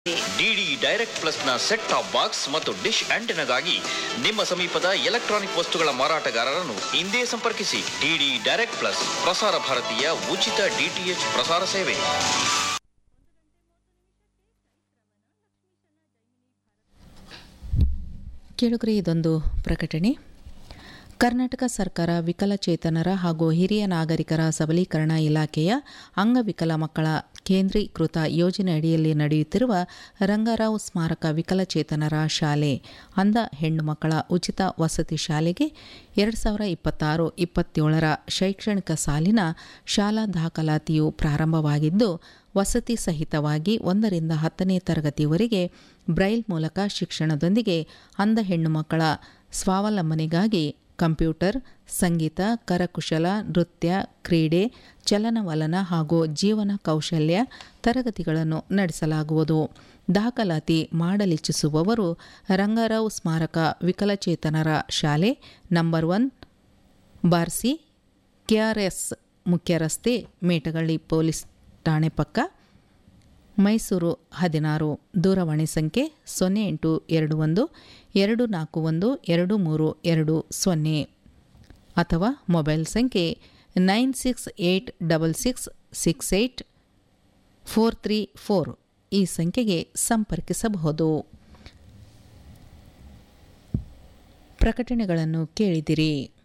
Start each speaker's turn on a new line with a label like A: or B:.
A: DD direct ಪ್ಲಸ್ನ set top box ಮತ್ತು dish ಆಂಟೆನಾಗಾಗಿ ನಿಮ್ಮ ಸಮೀಪದ ಎಲೆಕ್ಟ್ರಾನಿಕ್ ವಸ್ತುಗಳ ಮಾರಾಟಗಾರರನ್ನು ಇಂದೇ ಸಂಪರ್ಕಿಸಿ ಡಿಡಿ ಡೈರೆಕ್ಟ್ ಪ್ಲಸ್ ಪ್ರಸಾರ ಭಾರತೀಯ ಉಚಿತ ಡಿಟಿಎಚ್ ಪ್ರಸಾರ ಸೇವೆ
B: ಕೇಳುಗರೆ ಇದೊಂದು ಪ್ರಕಟಣೆ ಕರ್ನಾಟಕ ಸರ್ಕಾರ ವಿಕಲಚೇತನರ ಹಾಗೂ ಹಿರಿಯ ನಾಗರಿಕರ ಸಬಲೀಕರಣ ಇಲಾಖೆಯ ಅಂಗವಿಕಲ ಮಕ್ಕಳ ಕೇಂದ್ರೀಕೃತ ಯೋಜನೆ ಅಡಿಯಲ್ಲಿ ನಡೆಯುತ್ತಿರುವ ರಂಗರಾವ್ ಸ್ಮಾರಕ ವಿಕಲಚೇತನರ ಶಾಲೆ ಅಂಧ ಹೆಣ್ಣು ಮಕ್ಕಳ ಉಚಿತ ವಸತಿ ಶಾಲೆಗೆ ಎರಡು ಸಾವಿರ ಇಪ್ಪತ್ತಾರು ಇಪ್ಪತ್ತೇಳರ ಶೈಕ್ಷಣಿಕ ಸಾಲಿನ ಶಾಲಾ ದಾಖಲಾತಿಯು ಪ್ರಾರಂಭವಾಗಿದ್ದು ವಸತಿ ಸಹಿತವಾಗಿ ಒಂದರಿಂದ ಹತ್ತನೇ ತರಗತಿವರೆಗೆ ಬ್ರೈಲ್ ಮೂಲಕ ಶಿಕ್ಷಣದೊಂದಿಗೆ ಅಂಧ ಹೆಣ್ಣು ಮಕ್ಕಳ ಸ್ವಾವಲಂಬನೆಗಾಗಿ ಕಂಪ್ಯೂಟರ್ ಸಂಗೀತ ಕರಕುಶಲ ನೃತ್ಯ ಕ್ರೀಡೆ ಚಲನವಲನ ಹಾಗೂ ಜೀವನ ಕೌಶಲ್ಯ ತರಗತಿಗಳನ್ನು ನಡೆಸಲಾಗುವುದು ದಾಖಲಾತಿ ಮಾಡಲಿಚ್ಛಿಸುವವರು ರಂಗಾರಾವ್ ಸ್ಮಾರಕ ವಿಕಲಚೇತನರ ಶಾಲೆ ನಂಬರ್ ಒನ್ ಬಾರ್ಸಿ ಕೆಆರ್ಎಸ್ ಮುಖ್ಯ ರಸ್ತೆ ಮೇಟಗಳ್ಳಿ ಪೊಲೀಸ್ ಠಾಣೆ ಪಕ್ಕ ಮೈಸೂರು ಹದಿನಾರು ದೂರವಾಣಿ ಸಂಖ್ಯೆ ಸೊನ್ನೆ ಎಂಟು ಎರಡು ಒಂದು ಎರಡು ನಾಲ್ಕು ಒಂದು ಎರಡು ಮೂರು ಎರಡು ಸೊನ್ನೆ ಅಥವಾ ಮೊಬೈಲ್ ಸಂಖ್ಯೆ nine six eight double six six eight four three four ಈ ಸಂಖ್ಯೆಗೆ ಸಂಪರ್ಕಿಸಬಹುದು ಪ್ರಕಟಣೆಗಳನ್ನು ಕೇಳಿದಿರಿ